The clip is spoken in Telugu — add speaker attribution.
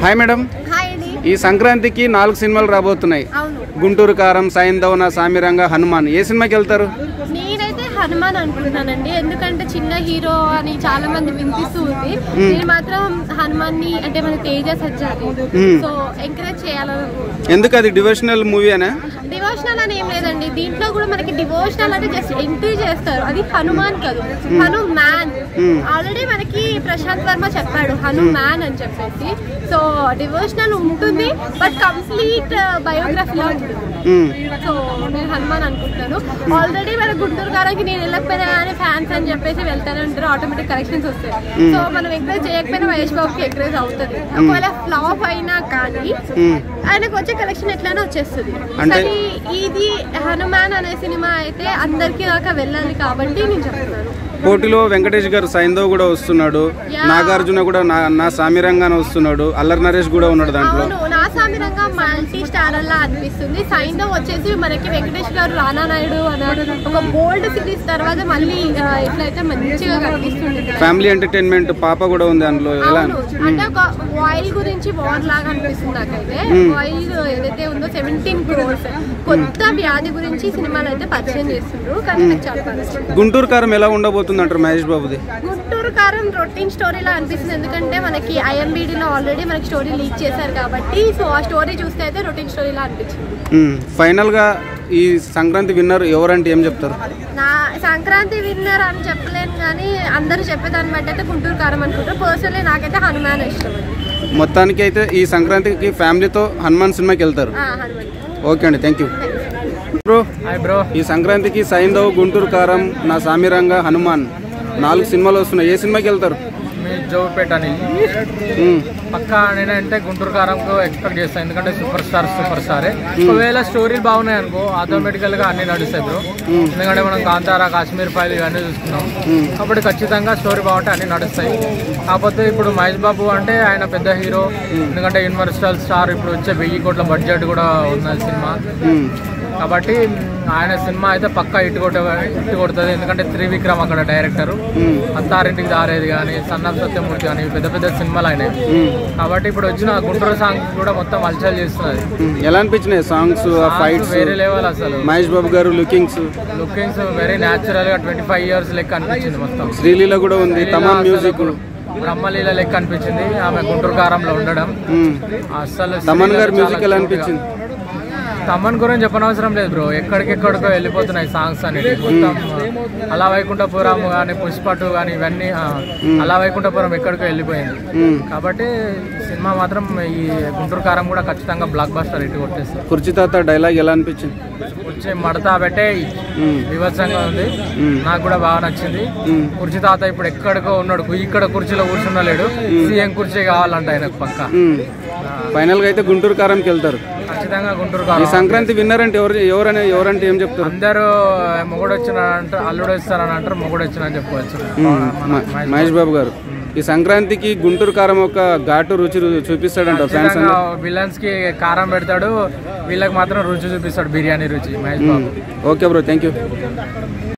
Speaker 1: హాయ్ మేడం
Speaker 2: హాయ్ అండి
Speaker 1: ఈ సంక్రాంతికి నాలుగు సినిమాలు రాబోతున్నాయి
Speaker 2: అవును
Speaker 1: గుంటూరు కారం సైంధవన సామిరంగ హనుమాన్ ఏ సినిమాకి వెళ్తారు
Speaker 2: నేనైతే హనుమాన్ అనుకుంటున్నానండి ఎందుకంటే చిన్న హీరో అని చాలా మంది వినిపిస్తూ ఉంది నేను మాత్రం హనుమాన్ ని అంటే మన తేజ సజ్జాది
Speaker 1: మ్మ్.
Speaker 2: సో ఎంకరేజ్ చేయాలనుకుంటున్నాను
Speaker 1: ఎందుకు అది డివోషనల్ మూవీ అనే
Speaker 2: డివోషనల్ అని ఏం లేదండి దీంట్లో కూడా మనకి డివోషనల్ అంటే జస్ట్ ఎంట్రీ చేస్తారు అది హనుమాన్ కాదు హను మ్యాన్
Speaker 1: మ్మ్.
Speaker 2: ఆల్రెడీ మనకి ప్రశాంత్ వర్మ చెప్పాడు హను మ్యాన్ అని చెప్పేసి సో డివోషనల్ ఉంటుంది బట్ కంప్లీట్ బయోగ్రఫీలో ఉంటుంది సో నేను హనుమాన్ అనుకుంటాను ఆల్రెడీ మన గుంటూరు గారికి నేను వెళ్ళకపోయినా కానీ ఫ్యాన్స్ అని చెప్పేసి వెళ్తానే ఉంటారు ఆటోమేటిక్ కరెక్షన్స్ వస్తాయి సో మనం ఎంకరేజ్ చేయకపోయినా మహేష్ బాబుకి ఎంకరేజ్ అవుతుంది ఒకవేళ ఫ్లాప్ అయినా కానీ ఆయనకు వచ్చే కలెక్షన్ ఎట్లానో వచ్చేస్తుంది
Speaker 1: అంటే-
Speaker 2: కానీ ఇది హనుమాన్ అనే సినిమా అయితే అందరికీ దాకా వెళ్ళాలి కాబట్టి నేను చెప్తున్నాను
Speaker 1: పోటీలో వెంకటేష్ గారు సైంధవ్ కూడా వస్తున్నాడు
Speaker 2: యా.
Speaker 1: నాగార్జున కూడా నా నా సామిరంగానే వస్తున్నాడు అల్లరి నరేష్ కూడా ఉన్నాడు దాంట్లో
Speaker 2: అవును నా సామిరంగా మల్టీ స్టార్ అలా అనిపిస్తుంది సైంధవ్ వచ్చేసి మనకి వెంకటేష్ గారు రానా నాయుడు అన్నారు ఒక బోల్డ్ సిరీస్ తర్వాత మళ్ళీ ఆ, ఇట్లయితే మంచిగా కనిపిస్తుంది ఇక్కడ.
Speaker 1: ఫ్యామిలీ ఎంటర్టైన్మెంట్ పాప కూడా ఉంది అందులో ఎలా
Speaker 2: అవును అంటే ఒక వాయిల్ గురించి వార్ లాగా అనిపిస్తుంది నాకైతే వాయిల్ ఏదైతే ఉందో సెవెంటీన్ క్రోర్స్ కొత్త వ్యాధి గురించి సినిమాలు అయితే పరిచయం చేస్తుండ్రు కానీ నాకు చాలా బాగా నచ్చింది.
Speaker 1: గుంటూరు కారం ఎలా ఉండబోతుంది అంటారు మహేష్ బాబుది
Speaker 2: గుంటూరు కారం రొటీన్ స్టోరీలా అనిపిస్తుంది ఎందుకంటే మనకి ఐఎంబిడిలో ఆల్రెడీ మనకి స్టోరీ లీక్ చేశారు కాబట్టి సో ఆ స్టోరీ చూస్తే అయితే రొటీన్ స్టోరీలా అనిపించింది
Speaker 1: మ్మ్. ఫైనల్ గా ఈ సంక్రాంతి విన్నర్ ఎవరంటే ఏం చెప్తారు
Speaker 2: నా సంక్రాంతి విన్నర్ అని చెప్పలేను కానీ అందరూ చెప్పేదాన్ని బట్టి అయితే గుంటూరు కారం అనుకుంటారు పర్సనలీ నాకైతే హనుమాన్ ఇష్టం
Speaker 1: మొత్తానికి అయితే ఈ సంక్రాంతికి ఫ్యామిలీతో హనుమాన్ సినిమాకి వెళ్తారు
Speaker 2: ఆ, హనుమాన్
Speaker 1: ఓకే అండి thank you bro
Speaker 3: hi bro
Speaker 1: ఈ సంక్రాంతికి సైంధవ్ గుంటూరు కారం నా సామిరంగ హనుమాన్ నాలుగు సినిమాలు వస్తున్నాయి ఏ సినిమాకి వెళ్తారు
Speaker 3: మీ జోపేట అని
Speaker 1: మ్మ్.
Speaker 3: పక్కా నేనంటే గుంటూరు కారంకు ఎక్స్పెక్ట్ చేస్తాను ఎందుకంటే సూపర్ స్టార్ సూపర్ స్టారే ఒకవేళ స్టోరీలు బాగున్నాయి అనుకో ఆటోమేటికల్ గా అన్ని నడుస్తాయి బ్రో ఎందుకంటే మనం కాంతారా కాశ్మీర్ ఫైల్ ఇవన్నీ చూసుకున్నాం కాబట్టి ఖచ్చితంగా స్టోరీ బాగుంటే అన్ని నడుస్తాయి కాకపోతే ఇప్పుడు మహేష్ బాబు అంటే ఆయన పెద్ద హీరో ఎందుకంటే యూనివర్సల్ స్టార్ ఇప్పుడు వచ్చే వెయ్యి కోట్ల బడ్జెట్ కూడా ఉన్న సినిమా
Speaker 1: మ్మ్.
Speaker 3: కాబట్టి మ్, ఆయన సినిమా అయితే పక్కా ఇటు కొట్ట ఇటు కొడుతుంది ఎందుకంటే త్రివిక్రమ్ అక్కడ డైరెక్టర్
Speaker 1: మ్మ్.
Speaker 3: అత్తారింటికి దారేది కానీ సన్నఫ్ సత్యమూర్తి కానీ పెద్ద పెద్ద సినిమాలు అయినాయి
Speaker 1: మ్మ్.
Speaker 3: కాబట్టి ఇప్పుడు వచ్చిన గుంటూరు సాంగ్ కూడా మొత్తం హల్చల్ చేస్తున్నది
Speaker 1: మ్మ్. ఎలా అనిపించినాయి సాంగ్స్ ఆ ఫైట్స్
Speaker 3: వేరే లెవెల్ అసలు
Speaker 1: మహేష్ బాబు గారు లుకింగ్స్
Speaker 3: లుకింగ్స్ వెరీ న్యాచురల్ గా ట్వంటీ ఫైవ్ ఇయర్స్ లెక్క అనిపించింది మొత్తం
Speaker 1: శ్రీలీల కూడా ఉంది తమాన్ మ్యూజిక్
Speaker 3: బ్రహ్మలీల లెక్క అనిపించింది ఆమె గుంటూరు కారంలో ఉండడం
Speaker 1: మ్మ్.
Speaker 3: అసలు
Speaker 1: తమన్ గారి
Speaker 3: చాలా
Speaker 1: మ్యూజిక్ ఎలా
Speaker 3: cute గా.
Speaker 1: అనిపించింది
Speaker 3: తమన్ గురించి చెప్పనవసరం లేదు బ్రో ఎక్కడికెక్కడికో వెళ్ళిపోతున్నాయి సాంగ్స్ అనేవి మొత్తం అలా వైకుంఠపురం కానీ పుష్పటు కానీ ఇవన్నీ ఆ, అలా వైకుంఠపురం ఎక్కడికో వెళ్ళిపోయింది
Speaker 1: మ్మ్.
Speaker 3: కాబట్టి సినిమా మాత్రం ఈ గుంటూరు కారం కూడా ఖచ్చితంగా బ్లాక్ బస్టర్ ఇటు కొట్టేస్తారు
Speaker 1: కుర్చీ తాత డైలాగ్ ఎలా అనిపించింది
Speaker 3: వచ్చే మడతా పెట్టే
Speaker 1: మ్మ్.
Speaker 3: వివత్సంగా ఉంది
Speaker 1: మ్మ్.
Speaker 3: నాకు కూడా బాగా నచ్చింది
Speaker 1: మ్మ్.
Speaker 3: కుర్చీ తాత ఇప్పుడు ఎక్కడికో ఉన్నాడు ఇక్కడ కుర్చీలో కూర్చున్నలేడు సీఎం కుర్చీ కావాలంట ఆయనకు పక్క
Speaker 1: మ్మ్. ఫైనల్ గా అయితే గుంటూరు కారంకి వెళ్తారు
Speaker 3: ఖచ్చితంగా గుంటూరు
Speaker 1: ఈ
Speaker 3: కారం
Speaker 1: సంక్రాంతి విన్నర్ అంటే ఎవరు ఎవరనే ఎవరంటే ఏం చెప్తారు
Speaker 3: అందరూ మొగుడు వచ్చిన అంటారు అల్లుడు వస్తారని అంటారు మొగుడు వచ్చిన అని చెప్పుకోవచ్చు
Speaker 1: మ్మ్. మ- మహేష్ బాబు గారు ఈ సంక్రాంతికి గుంటూరు కారం ఒక ఘాటు రుచి రు- చూపిస్తాడంట ఫ్యాన్స్
Speaker 3: ఖచ్చితంగా విలన్స్ కి కారం పెడతాడు వీళ్ళకి మాత్రం రుచి చూపిస్తాడు బిర్యానీ రుచి Mahesh Babu
Speaker 1: okay bro thank you